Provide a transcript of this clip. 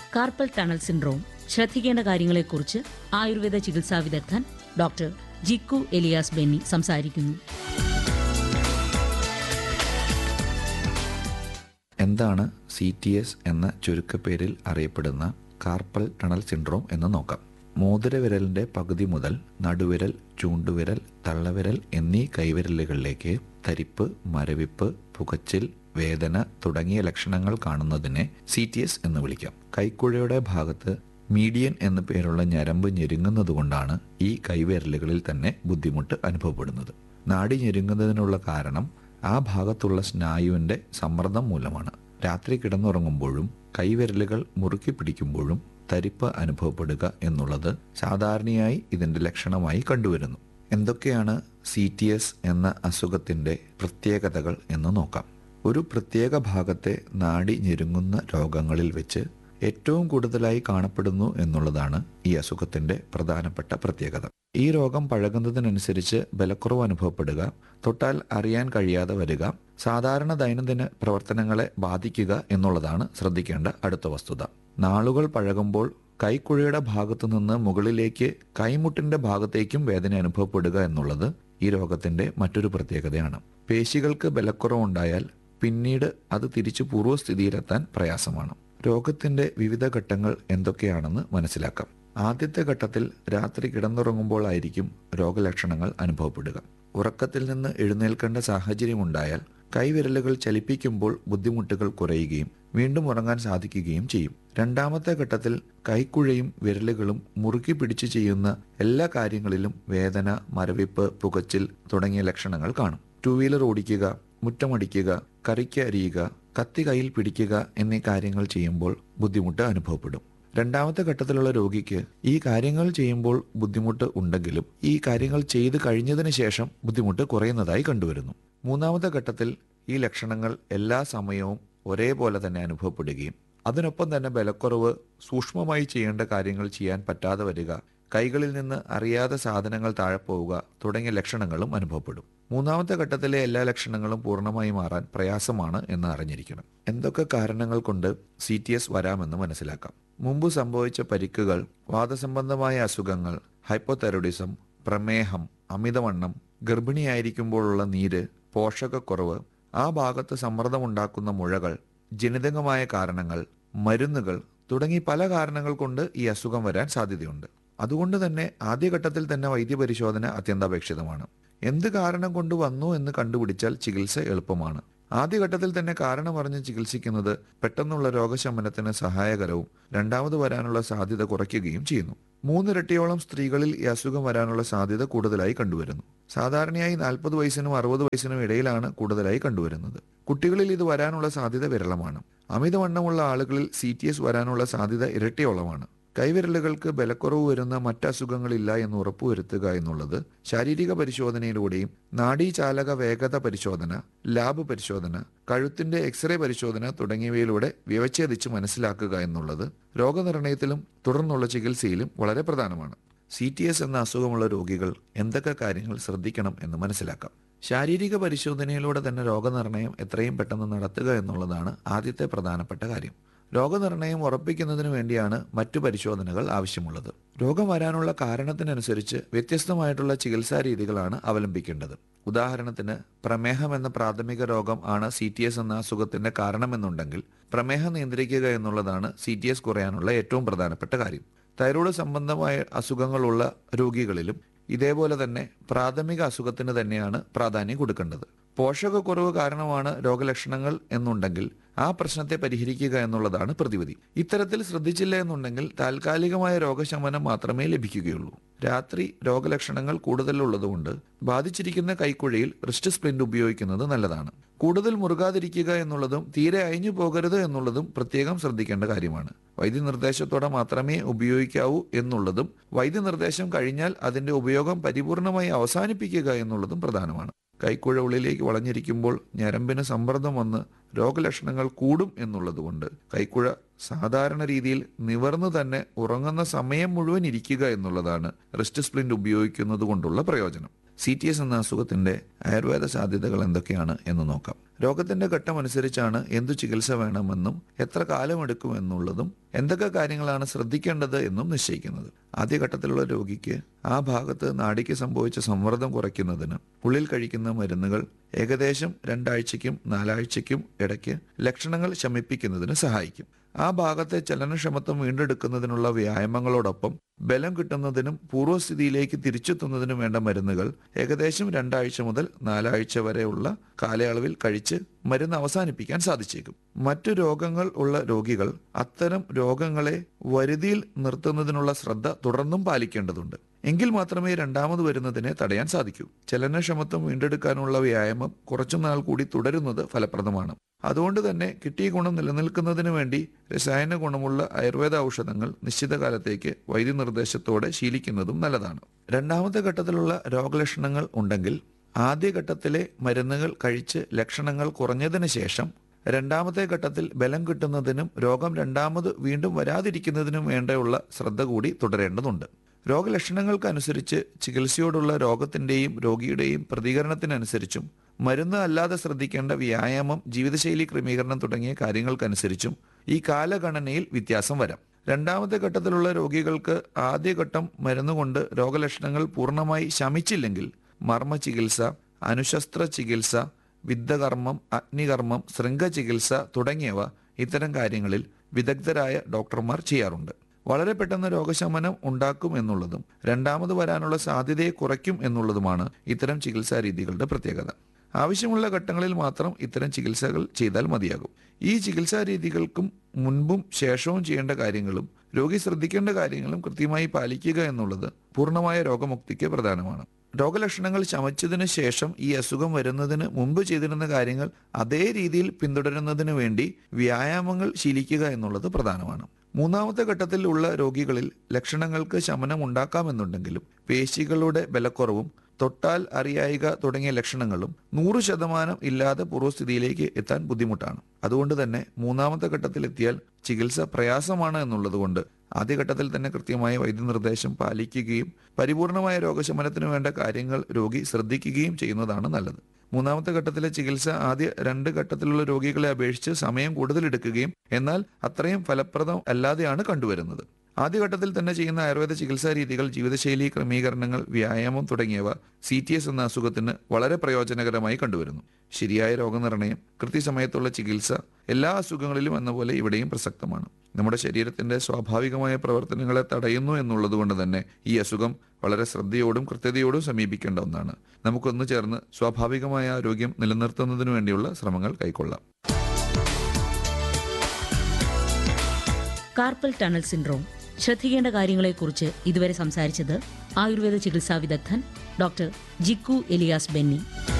carpal tunnel syndrome ശ്രദ്ധിക്കേണ്ട കാര്യങ്ങളെക്കുറിച്ച് ആയുർവേദ ചികിത്സാ വിദഗ്ധൻ ഡോക്ടർ ജിക്കു എലിയാസ് ബെന്നി സംസാരിക്കുന്നു എന്താണ് സി ടി എസ് എന്ന ചുരുക്കപ്പേരിൽ അറിയപ്പെടുന്ന കാർപ്പൽ ടണൽ സിൻഡ്രോം എന്ന് നോക്കാം മോതിരവിരലിന്റെ പകുതി മുതൽ നടുവിരൽ ചൂണ്ടുവിരൽ തള്ളവിരൽ എന്നീ കൈവിരലുകളിലേക്ക് തരിപ്പ് മരവിപ്പ് പുകച്ചിൽ വേദന തുടങ്ങിയ ലക്ഷണങ്ങൾ കാണുന്നതിനെ സി ടി എസ് എന്ന് വിളിക്കാം കൈക്കുഴയുടെ ഭാഗത്ത് മീഡിയൻ എന്നു പേരുള്ള ഞരമ്പ് ഞെരുങ്ങുന്നതുകൊണ്ടാണ് ഈ കൈവിരലുകളിൽ തന്നെ ബുദ്ധിമുട്ട് അനുഭവപ്പെടുന്നത് നാടി ഞെരുങ്ങുന്നതിനുള്ള കാരണം ആ ഭാഗത്തുള്ള സ്നായുവിന്റെ സമ്മർദ്ദം മൂലമാണ് രാത്രി കിടന്നുറങ്ങുമ്പോഴും കൈവിരലുകൾ മുറുക്കി പിടിക്കുമ്പോഴും തരിപ്പ് അനുഭവപ്പെടുക എന്നുള്ളത് സാധാരണയായി ഇതിന്റെ ലക്ഷണമായി കണ്ടുവരുന്നു എന്തൊക്കെയാണ് സി ടി എസ് എന്ന അസുഖത്തിന്റെ പ്രത്യേകതകൾ എന്ന് നോക്കാം ഒരു പ്രത്യേക ഭാഗത്തെ നാടി ഞെരുങ്ങുന്ന രോഗങ്ങളിൽ വെച്ച് ഏറ്റവും കൂടുതലായി കാണപ്പെടുന്നു എന്നുള്ളതാണ് ഈ അസുഖത്തിന്റെ പ്രധാനപ്പെട്ട പ്രത്യേകത ഈ രോഗം പഴകുന്നതിനനുസരിച്ച് ബലക്കുറവ് അനുഭവപ്പെടുക തൊട്ടാൽ അറിയാൻ കഴിയാതെ വരിക സാധാരണ ദൈനംദിന പ്രവർത്തനങ്ങളെ ബാധിക്കുക എന്നുള്ളതാണ് ശ്രദ്ധിക്കേണ്ട അടുത്ത വസ്തുത നാളുകൾ പഴകുമ്പോൾ കൈക്കുഴയുടെ ഭാഗത്തു നിന്ന് മുകളിലേക്ക് കൈമുട്ടിന്റെ ഭാഗത്തേക്കും വേദന അനുഭവപ്പെടുക എന്നുള്ളത് ഈ രോഗത്തിന്റെ മറ്റൊരു പ്രത്യേകതയാണ് പേശികൾക്ക് ബലക്കുറവുണ്ടായാൽ പിന്നീട് അത് തിരിച്ചു പൂർവ്വസ്ഥിതിയിലെത്താൻ പ്രയാസമാണ് രോഗത്തിന്റെ വിവിധ ഘട്ടങ്ങൾ എന്തൊക്കെയാണെന്ന് മനസ്സിലാക്കാം ആദ്യത്തെ ഘട്ടത്തിൽ രാത്രി കിടന്നുറങ്ങുമ്പോൾ രോഗലക്ഷണങ്ങൾ അനുഭവപ്പെടുക ഉറക്കത്തിൽ നിന്ന് എഴുന്നേൽക്കേണ്ട സാഹചര്യമുണ്ടായാൽ കൈവിരലുകൾ ചലിപ്പിക്കുമ്പോൾ ബുദ്ധിമുട്ടുകൾ കുറയുകയും വീണ്ടും ഉറങ്ങാൻ സാധിക്കുകയും ചെയ്യും രണ്ടാമത്തെ ഘട്ടത്തിൽ കൈക്കുഴയും വിരലുകളും മുറുക്കി പിടിച്ചു ചെയ്യുന്ന എല്ലാ കാര്യങ്ങളിലും വേദന മരവിപ്പ് പുകച്ചിൽ തുടങ്ങിയ ലക്ഷണങ്ങൾ കാണും ടൂ വീലർ ഓടിക്കുക മുറ്റമടിക്കുക കറിക്ക് അരിയുക കത്തി കയ്യിൽ പിടിക്കുക എന്നീ കാര്യങ്ങൾ ചെയ്യുമ്പോൾ ബുദ്ധിമുട്ട് അനുഭവപ്പെടും രണ്ടാമത്തെ ഘട്ടത്തിലുള്ള രോഗിക്ക് ഈ കാര്യങ്ങൾ ചെയ്യുമ്പോൾ ബുദ്ധിമുട്ട് ഉണ്ടെങ്കിലും ഈ കാര്യങ്ങൾ ചെയ്തു കഴിഞ്ഞതിന് ശേഷം ബുദ്ധിമുട്ട് കുറയുന്നതായി കണ്ടുവരുന്നു മൂന്നാമത്തെ ഘട്ടത്തിൽ ഈ ലക്ഷണങ്ങൾ എല്ലാ സമയവും ഒരേപോലെ തന്നെ അനുഭവപ്പെടുകയും അതിനൊപ്പം തന്നെ ബലക്കുറവ് സൂക്ഷ്മമായി ചെയ്യേണ്ട കാര്യങ്ങൾ ചെയ്യാൻ പറ്റാതെ വരിക കൈകളിൽ നിന്ന് അറിയാതെ സാധനങ്ങൾ താഴെ പോവുക തുടങ്ങിയ ലക്ഷണങ്ങളും അനുഭവപ്പെടും മൂന്നാമത്തെ ഘട്ടത്തിലെ എല്ലാ ലക്ഷണങ്ങളും പൂർണ്ണമായി മാറാൻ പ്രയാസമാണ് എന്ന് അറിഞ്ഞിരിക്കണം എന്തൊക്കെ കാരണങ്ങൾ കൊണ്ട് സി ടി എസ് വരാമെന്ന് മനസ്സിലാക്കാം മുമ്പ് സംഭവിച്ച പരിക്കുകൾ വാദസംബന്ധമായ അസുഖങ്ങൾ ഹൈപ്പോതെറോഡിസം പ്രമേഹം അമിതവണ്ണം ഗർഭിണിയായിരിക്കുമ്പോഴുള്ള നീര് പോഷകക്കുറവ് ആ ഭാഗത്ത് സമ്മർദ്ദമുണ്ടാക്കുന്ന മുഴകൾ ജനിതകമായ കാരണങ്ങൾ മരുന്നുകൾ തുടങ്ങി പല കാരണങ്ങൾ കൊണ്ട് ഈ അസുഖം വരാൻ സാധ്യതയുണ്ട് അതുകൊണ്ട് തന്നെ ആദ്യഘട്ടത്തിൽ തന്നെ വൈദ്യപരിശോധന അത്യന്താപേക്ഷിതമാണ് എന്ത് കാരണം കൊണ്ട് വന്നു എന്ന് കണ്ടുപിടിച്ചാൽ ചികിത്സ എളുപ്പമാണ് ആദ്യഘട്ടത്തിൽ തന്നെ കാരണം അറിഞ്ഞ് ചികിത്സിക്കുന്നത് പെട്ടെന്നുള്ള രോഗശമനത്തിന് സഹായകരവും രണ്ടാമത് വരാനുള്ള സാധ്യത കുറയ്ക്കുകയും ചെയ്യുന്നു മൂന്നിരട്ടിയോളം സ്ത്രീകളിൽ ഈ അസുഖം വരാനുള്ള സാധ്യത കൂടുതലായി കണ്ടുവരുന്നു സാധാരണയായി നാൽപ്പത് വയസ്സിനും അറുപത് വയസ്സിനും ഇടയിലാണ് കൂടുതലായി കണ്ടുവരുന്നത് കുട്ടികളിൽ ഇത് വരാനുള്ള സാധ്യത വിരളമാണ് അമിതവണ്ണമുള്ള ആളുകളിൽ സി ടി എസ് വരാനുള്ള സാധ്യത ഇരട്ടിയോളമാണ് കൈവിരലുകൾക്ക് ബലക്കുറവ് വരുന്ന മറ്റ് അസുഖങ്ങളില്ല എന്ന് ഉറപ്പുവരുത്തുക എന്നുള്ളത് ശാരീരിക പരിശോധനയിലൂടെയും നാഡീചാലക വേഗത പരിശോധന ലാബ് പരിശോധന കഴുത്തിന്റെ എക്സ്റേ പരിശോധന തുടങ്ങിയവയിലൂടെ വ്യവച്ഛേദിച്ച് മനസ്സിലാക്കുക എന്നുള്ളത് രോഗനിർണയത്തിലും തുടർന്നുള്ള ചികിത്സയിലും വളരെ പ്രധാനമാണ് സി ടി എസ് എന്ന അസുഖമുള്ള രോഗികൾ എന്തൊക്കെ കാര്യങ്ങൾ ശ്രദ്ധിക്കണം എന്ന് മനസ്സിലാക്കാം ശാരീരിക പരിശോധനയിലൂടെ തന്നെ രോഗനിർണയം എത്രയും പെട്ടെന്ന് നടത്തുക എന്നുള്ളതാണ് ആദ്യത്തെ പ്രധാനപ്പെട്ട കാര്യം രോഗനിർണയം ഉറപ്പിക്കുന്നതിന് വേണ്ടിയാണ് മറ്റു പരിശോധനകൾ ആവശ്യമുള്ളത് രോഗം വരാനുള്ള കാരണത്തിനനുസരിച്ച് വ്യത്യസ്തമായിട്ടുള്ള ചികിത്സാ രീതികളാണ് അവലംബിക്കേണ്ടത് ഉദാഹരണത്തിന് പ്രമേഹം എന്ന പ്രാഥമിക രോഗം ആണ് സി ടി എസ് എന്ന അസുഖത്തിന്റെ കാരണമെന്നുണ്ടെങ്കിൽ പ്രമേഹം നിയന്ത്രിക്കുക എന്നുള്ളതാണ് സി ടി എസ് കുറയാനുള്ള ഏറ്റവും പ്രധാനപ്പെട്ട കാര്യം തൈറോയ്ഡ് സംബന്ധമായ അസുഖങ്ങളുള്ള രോഗികളിലും ഇതേപോലെ തന്നെ പ്രാഥമിക അസുഖത്തിന് തന്നെയാണ് പ്രാധാന്യം കൊടുക്കേണ്ടത് പോഷകക്കുറവ് കാരണമാണ് രോഗലക്ഷണങ്ങൾ എന്നുണ്ടെങ്കിൽ ആ പ്രശ്നത്തെ പരിഹരിക്കുക എന്നുള്ളതാണ് പ്രതിവിധി ഇത്തരത്തിൽ ശ്രദ്ധിച്ചില്ല എന്നുണ്ടെങ്കിൽ താൽക്കാലികമായ രോഗശമനം മാത്രമേ ലഭിക്കുകയുള്ളൂ രാത്രി രോഗലക്ഷണങ്ങൾ കൂടുതലുള്ളതുകൊണ്ട് ബാധിച്ചിരിക്കുന്ന കൈക്കുഴയിൽ റിസ്റ്റ് സ്പ്ലിന്റ് ഉപയോഗിക്കുന്നത് നല്ലതാണ് കൂടുതൽ മുറുകാതിരിക്കുക എന്നുള്ളതും തീരെ അയഞ്ഞു പോകരുത് എന്നുള്ളതും പ്രത്യേകം ശ്രദ്ധിക്കേണ്ട കാര്യമാണ് വൈദ്യനിർദ്ദേശത്തോടെ മാത്രമേ ഉപയോഗിക്കാവൂ എന്നുള്ളതും വൈദ്യനിർദ്ദേശം കഴിഞ്ഞാൽ അതിന്റെ ഉപയോഗം പരിപൂർണമായി അവസാനിപ്പിക്കുക എന്നുള്ളതും പ്രധാനമാണ് കൈക്കുഴ ഉള്ളിലേക്ക് വളഞ്ഞിരിക്കുമ്പോൾ ഞരമ്പിന് സമ്മർദ്ദം വന്ന് രോഗലക്ഷണങ്ങൾ കൂടും എന്നുള്ളതുകൊണ്ട് കൈക്കുഴ സാധാരണ രീതിയിൽ നിവർന്നു തന്നെ ഉറങ്ങുന്ന സമയം മുഴുവൻ ഇരിക്കുക എന്നുള്ളതാണ് റിസ്റ്റ് സ്പ്ലിന്റ് ഉപയോഗിക്കുന്നത് കൊണ്ടുള്ള പ്രയോജനം സി ടി എസ് എന്ന അസുഖത്തിന്റെ ആയുർവേദ സാധ്യതകൾ എന്തൊക്കെയാണ് എന്ന് നോക്കാം രോഗത്തിന്റെ ഘട്ടം അനുസരിച്ചാണ് എന്തു ചികിത്സ വേണമെന്നും എത്ര കാലമെടുക്കുമെന്നുള്ളതും എന്തൊക്കെ കാര്യങ്ങളാണ് ശ്രദ്ധിക്കേണ്ടത് എന്നും നിശ്ചയിക്കുന്നത് ആദ്യഘട്ടത്തിലുള്ള രോഗിക്ക് ആ ഭാഗത്ത് നാടിക്ക് സംഭവിച്ച സമ്മർദ്ദം കുറയ്ക്കുന്നതിന് ഉള്ളിൽ കഴിക്കുന്ന മരുന്നുകൾ ഏകദേശം രണ്ടാഴ്ചയ്ക്കും നാലാഴ്ചയ്ക്കും ഇടയ്ക്ക് ലക്ഷണങ്ങൾ ശമിപ്പിക്കുന്നതിന് സഹായിക്കും ആ ഭാഗത്തെ ചലനക്ഷമത്വം വീണ്ടെടുക്കുന്നതിനുള്ള വ്യായാമങ്ങളോടൊപ്പം ബലം കിട്ടുന്നതിനും പൂർവ്വസ്ഥിതിയിലേക്ക് തിരിച്ചെത്തുന്നതിനും വേണ്ട മരുന്നുകൾ ഏകദേശം രണ്ടാഴ്ച മുതൽ നാലാഴ്ച വരെയുള്ള കാലയളവിൽ കഴിച്ച് മരുന്ന് അവസാനിപ്പിക്കാൻ സാധിച്ചേക്കും മറ്റു രോഗങ്ങൾ ഉള്ള രോഗികൾ അത്തരം രോഗങ്ങളെ വരുതിയിൽ നിർത്തുന്നതിനുള്ള ശ്രദ്ധ തുടർന്നും പാലിക്കേണ്ടതുണ്ട് എങ്കിൽ മാത്രമേ രണ്ടാമത് വരുന്നതിനെ തടയാൻ സാധിക്കൂ ചലനക്ഷമത്വം വീണ്ടെടുക്കാനുള്ള വ്യായാമം കുറച്ചുനാൾ കൂടി തുടരുന്നത് ഫലപ്രദമാണ് അതുകൊണ്ട് തന്നെ കിട്ടിയ ഗുണം നിലനിൽക്കുന്നതിന് വേണ്ടി രസായന ഗുണമുള്ള ആയുർവേദ ഔഷധങ്ങൾ നിശ്ചിത കാലത്തേക്ക് വൈദ്യനിർദ്ദേശത്തോടെ ശീലിക്കുന്നതും നല്ലതാണ് രണ്ടാമത്തെ ഘട്ടത്തിലുള്ള രോഗലക്ഷണങ്ങൾ ഉണ്ടെങ്കിൽ ആദ്യഘട്ടത്തിലെ മരുന്നുകൾ കഴിച്ച് ലക്ഷണങ്ങൾ കുറഞ്ഞതിന് ശേഷം രണ്ടാമത്തെ ഘട്ടത്തിൽ ബലം കിട്ടുന്നതിനും രോഗം രണ്ടാമത് വീണ്ടും വരാതിരിക്കുന്നതിനും വേണ്ടിയുള്ള ശ്രദ്ധ കൂടി തുടരേണ്ടതുണ്ട് രോഗലക്ഷണങ്ങൾക്കനുസരിച്ച് ചികിത്സയോടുള്ള രോഗത്തിന്റെയും രോഗിയുടെയും പ്രതികരണത്തിനനുസരിച്ചും മരുന്ന് അല്ലാതെ ശ്രദ്ധിക്കേണ്ട വ്യായാമം ജീവിതശൈലി ക്രമീകരണം തുടങ്ങിയ കാര്യങ്ങൾക്കനുസരിച്ചും ഈ കാലഗണനയിൽ വ്യത്യാസം വരാം രണ്ടാമത്തെ ഘട്ടത്തിലുള്ള രോഗികൾക്ക് ആദ്യഘട്ടം മരുന്നുകൊണ്ട് രോഗലക്ഷണങ്ങൾ പൂർണ്ണമായി ശമിച്ചില്ലെങ്കിൽ മർമ്മ ചികിത്സ അനുശസ്ത്ര ചികിത്സ വിദ്യകർമ്മം അഗ്നികർമ്മം ശൃംഗചികിത്സ തുടങ്ങിയവ ഇത്തരം കാര്യങ്ങളിൽ വിദഗ്ധരായ ഡോക്ടർമാർ ചെയ്യാറുണ്ട് വളരെ പെട്ടെന്ന് രോഗശമനം ഉണ്ടാക്കും എന്നുള്ളതും രണ്ടാമത് വരാനുള്ള സാധ്യതയെ കുറയ്ക്കും എന്നുള്ളതുമാണ് ഇത്തരം ചികിത്സാ രീതികളുടെ പ്രത്യേകത ആവശ്യമുള്ള ഘട്ടങ്ങളിൽ മാത്രം ഇത്തരം ചികിത്സകൾ ചെയ്താൽ മതിയാകും ഈ ചികിത്സാ രീതികൾക്കും മുൻപും ശേഷവും ചെയ്യേണ്ട കാര്യങ്ങളും രോഗി ശ്രദ്ധിക്കേണ്ട കാര്യങ്ങളും കൃത്യമായി പാലിക്കുക എന്നുള്ളത് പൂർണ്ണമായ രോഗമുക്തിക്ക് പ്രധാനമാണ് രോഗലക്ഷണങ്ങൾ ശമിച്ചതിന് ശേഷം ഈ അസുഖം വരുന്നതിന് മുമ്പ് ചെയ്തിരുന്ന കാര്യങ്ങൾ അതേ രീതിയിൽ പിന്തുടരുന്നതിന് വേണ്ടി വ്യായാമങ്ങൾ ശീലിക്കുക എന്നുള്ളത് പ്രധാനമാണ് മൂന്നാമത്തെ ഘട്ടത്തിൽ ഉള്ള രോഗികളിൽ ലക്ഷണങ്ങൾക്ക് ശമനം ഉണ്ടാക്കാമെന്നുണ്ടെങ്കിലും പേശികളുടെ ബലക്കുറവും തൊട്ടാൽ അറിയായിക തുടങ്ങിയ ലക്ഷണങ്ങളും നൂറ് ശതമാനം ഇല്ലാതെ പൂർവ്വസ്ഥിതിയിലേക്ക് എത്താൻ ബുദ്ധിമുട്ടാണ് അതുകൊണ്ട് തന്നെ മൂന്നാമത്തെ ഘട്ടത്തിലെത്തിയാൽ ചികിത്സ പ്രയാസമാണ് എന്നുള്ളതുകൊണ്ട് ആദ്യഘട്ടത്തിൽ തന്നെ കൃത്യമായ വൈദ്യനിർദ്ദേശം പാലിക്കുകയും പരിപൂർണമായ രോഗശമനത്തിന് വേണ്ട കാര്യങ്ങൾ രോഗി ശ്രദ്ധിക്കുകയും ചെയ്യുന്നതാണ് നല്ലത് മൂന്നാമത്തെ ഘട്ടത്തിലെ ചികിത്സ ആദ്യ രണ്ട് ഘട്ടത്തിലുള്ള രോഗികളെ അപേക്ഷിച്ച് സമയം കൂടുതൽ എടുക്കുകയും എന്നാൽ അത്രയും ഫലപ്രദം അല്ലാതെയാണ് കണ്ടുവരുന്നത് ആദ്യഘട്ടത്തിൽ തന്നെ ചെയ്യുന്ന ആയുർവേദ ചികിത്സാ രീതികൾ ജീവിതശൈലി ക്രമീകരണങ്ങൾ വ്യായാമം തുടങ്ങിയവ സി ടി എസ് എന്ന അസുഖത്തിന് വളരെ പ്രയോജനകരമായി കണ്ടുവരുന്നു ശരിയായ രോഗനിർണയം കൃത്യസമയത്തുള്ള ചികിത്സ എല്ലാ അസുഖങ്ങളിലും എന്ന പോലെ ഇവിടെയും പ്രസക്തമാണ് നമ്മുടെ ശരീരത്തിന്റെ സ്വാഭാവികമായ പ്രവർത്തനങ്ങളെ തടയുന്നു എന്നുള്ളത് കൊണ്ട് തന്നെ ഈ അസുഖം വളരെ ശ്രദ്ധയോടും കൃത്യതയോടും സമീപിക്കേണ്ട ഒന്നാണ് നമുക്കൊന്നു ചേർന്ന് സ്വാഭാവികമായ ആരോഗ്യം നിലനിർത്തുന്നതിനു വേണ്ടിയുള്ള ശ്രമങ്ങൾ കൈക്കൊള്ളാം കാർപ്പൽ ടണൽ സിൻഡ്രോം ശ്രദ്ധിക്കേണ്ട കാര്യങ്ങളെക്കുറിച്ച് ഇതുവരെ സംസാരിച്ചത് ആയുർവേദ ചികിത്സാ വിദഗ്ധൻ ഡോക്ടർ ജിക്കു എലിയാസ് ബെന്നി